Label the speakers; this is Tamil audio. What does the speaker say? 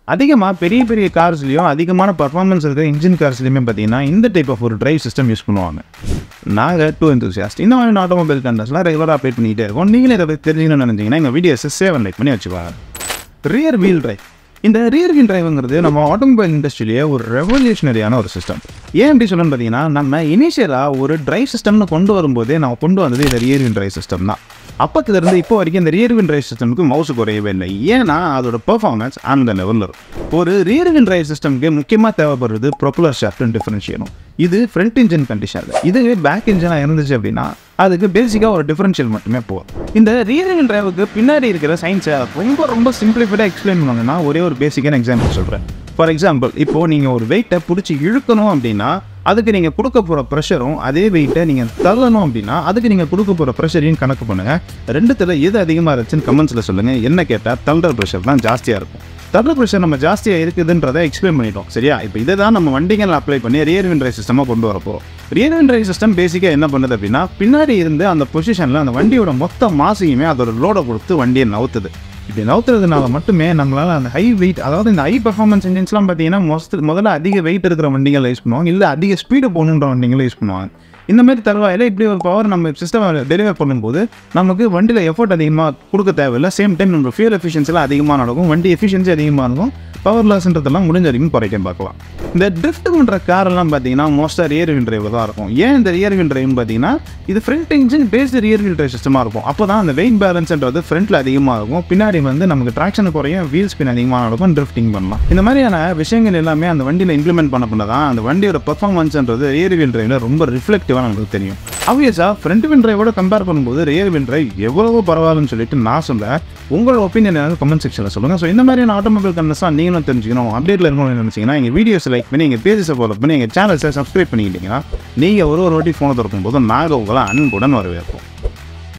Speaker 1: அதிகமாக பெரிய பெரிய கார்ஸ்லையும் அதிகமான பர்ஃபார்மன்ஸ் இருக்கிற இன்ஜின் கார்ஸ்லையுமே பார்த்தீங்கன்னா இந்த டைப் ஆஃப் ஒரு டிரைவ் சிஸ்டம் யூஸ் பண்ணுவாங்க நாங்கள் டூ enthusiast இந்த மாதிரி ஆட்டோமொபைல் கண்டஸ்லாம் ரெகுலராக அப்டேட் பண்ணிகிட்டே இருக்கோம் நீங்களே இதை பற்றி தெரிஞ்சுக்கணும்னு நினச்சிங்கன்னா எங்கள் வீடியோஸை சேவ் லைக் பண்ணி வச்சுக்குவாங்க ரியர் வீல் டிரைவ் இந்த ரியர் வீல் டிரைவுங்கிறது நம்ம ஆட்டோமொபைல் இண்டஸ்ட்ரியிலேயே ஒரு ரெவல்யூஷனரியான ஒரு சிஸ்டம் ஏன் அப்படி சொல்லணும்னு பார்த்தீங்கன்னா நம்ம இனிஷியலாக ஒரு டிரைவ் சிஸ்டம்னு கொண்டு வரும்போதே நம்ம கொண்டு வந்தது இந்த ரியர் வீல் டிரைவ் சிஸ்டம் தான் அப்பத்துலேருந்து இப்போ வரைக்கும் இந்த ரியர் வீல் டிரைவ் சிஸ்டமுக்கு மவுஸ் குறையவே இல்லை ஏன்னா அதோட பெர்ஃபார்மன்ஸ் அந்த லெவலில் இருக்கும் ஒரு ரியர் வீல் டிரைவ் சிஸ்டம்க்கு முக்கியமாக தேவைப்படுறது ப்ரொப்புலர் ஷாஃப்ட் டிஃபரன்ஷியலும் இது ஃப்ரண்ட் இன்ஜின் கண்டிஷன் இதுவே பேக் இன்ஜினாக இருந்துச்சு அப்படின்னா அதுக்கு பேசிக்காக ஒரு டிஃபரன்ஷியல் மட்டுமே போதும் இந்த ரியர் வீல் டிரைவுக்கு பின்னாடி இருக்கிற சயின்ஸை ரொம்ப ரொம்ப சிம்பிளிஃபைடாக எக்ஸ்பிளைன் பண்ணணும்னா ஒரே ஒரு பேசிக்கான எக்ஸாம்பிள் சொல்கிறேன் ஃபார் எக்ஸாம்பிள் இப்போது நீங்கள் ஒரு வெயிட்டை பிடிச்சி இழுக்கணும் அப்படின்னா அதுக்கு நீங்கள் கொடுக்க போகிற ப்ரெஷரும் அதே வெயிட்டை நீங்கள் தள்ளணும் அப்படின்னா அதுக்கு நீங்கள் கொடுக்க போகிற ப்ரெஷரையும் கணக்கு பண்ணுங்கள் ரெண்டுத்தில் எது அதிகமாக இருந்துச்சுன்னு கமெண்ட்ஸில் சொல்லுங்கள் என்ன கேட்டால் தள்ளுற ப்ரெஷர் தான் ஜாஸ்தியாக இருக்கும் தள்ளுற ப்ரெஷர் நம்ம ஜாஸ்தியாக இருக்குதுன்றதை எக்ஸ்பிளைன் பண்ணிட்டோம் சரியா இப்போ இதை தான் நம்ம வண்டிகள் அப்ளை பண்ணி ரியர் வின் டிரைவ் சிஸ்டமாக கொண்டு வரப்போ ரியர் வின் டிரைவ் சிஸ்டம் பேசிக்காக என்ன பண்ணுது அப்படின்னா பின்னாடி இருந்து அந்த பொசிஷனில் அந்த வண்டியோட மொத்த மாசையுமே அதோட லோடை கொடுத்து வண்டியை நவுத்துது இப்படி நவுத்துறதுனால மட்டுமே நம்மளால் அந்த ஹை வெயிட் அதாவது இந்த ஹை பர்ஃபார்மன்ஸ் இன்ஜின்ஸ்லாம் பார்த்தீங்கன்னா மொஸ்ட் முதல்ல அதிக வெயிட் இருக்கிற வண்டிகளை யூஸ் பண்ணுவாங்க இல்லை அதிக ஸ்பீடு போகணுன்ற வண்டிகளை யூஸ் பண்ணுவாங்க இந்த மாதிரி தருவாயில் இப்படி ஒரு பவர் நம்ம சிஸ்டம் டெலிவர் பண்ணும்போது நமக்கு வண்டியில் எஃபோர்ட் அதிகமாக கொடுக்க தேவையில்லை சேம் டைம் நம்ம ஃபியூல் எஃபிஷியன்சிலாம் அதிகமாக நடக்கும் வண்டி எஃபிஷியன்சி அதிகமாக இருக்கும் பவர் லாஸ்ன்றதெல்லாம் முடிஞ்ச வரைக்கும் குறைக்க பார்க்கலாம் இந்த ட்ரிஃப்ட் பண்ணுற காரெல்லாம் பார்த்தீங்கன்னா மோஸ்ட்டாக ரியர் வீல் டிரைவ் தான் இருக்கும் ஏன் இந்த ரியர் வீல் டிரைவ்னு பார்த்தீங்கன்னா இது front engine based rear wheel drive சிஸ்டமாக இருக்கும் அப்போ தான் அந்த வெயிட் பேலன்ஸ்ன்றது ஃப்ரண்ட்டில் அதிகமாக இருக்கும் பின்னாடி வந்து நமக்கு ட்ராக்ஷன் குறையும் வீல் ஸ்பின் அதிகமாக நடக்கும் ட்ரிஃப்டிங் பண்ணலாம் இந்த மாதிரியான விஷயங்கள் எல்லாமே அந்த வண்டியில் இம்ப்ளிமெண்ட் பண்ண பண்ண தான் அந்த வண்டியோட பர்ஃபார்மன்ஸ்ன்றது ரியர் வீல் டிரைவில் ரொம்ப ரிஃப்ளெக்டிவாக நமக்கு தெரியும் ஆப்வியஸாக ஃப்ரண்ட் வீல் டிரைவோட கம்பேர் பண்ணும்போது ரியர் வீல் டிரைவ் எவ்வளவோ பரவாயில்லன்னு சொல்லிட்டு நான் சொல்கிறேன் உங்களோட ஒப்பீனியன் எனக்கு கமெண்ட் செக்ஷனில் சொல்லுங்கள் ஸோ இந்த மாதிரியான ஆட்டோமொபைல் கண்டஸ்லாம் நீங்களும் தெரிஞ்சுக்கணும் அப்டேட்டில் இருக்கணும்னு நினச்சிங்கன்னா எங்கள் வீடியோஸ் லைக் பண்ணி எங்கள் பேஜஸை ஃபாலோ பண்ணி எங்கள் சேனல்ஸை சப்ஸ்கிரைப் பண்ணிக்கிட்டீங்கன்னா நீங்கள் ஒரு ஒரு வாட்டி ஃபோனை திறக்கும் போது நாங்கள் உங்களை அன்புடன் வரவேற்போம்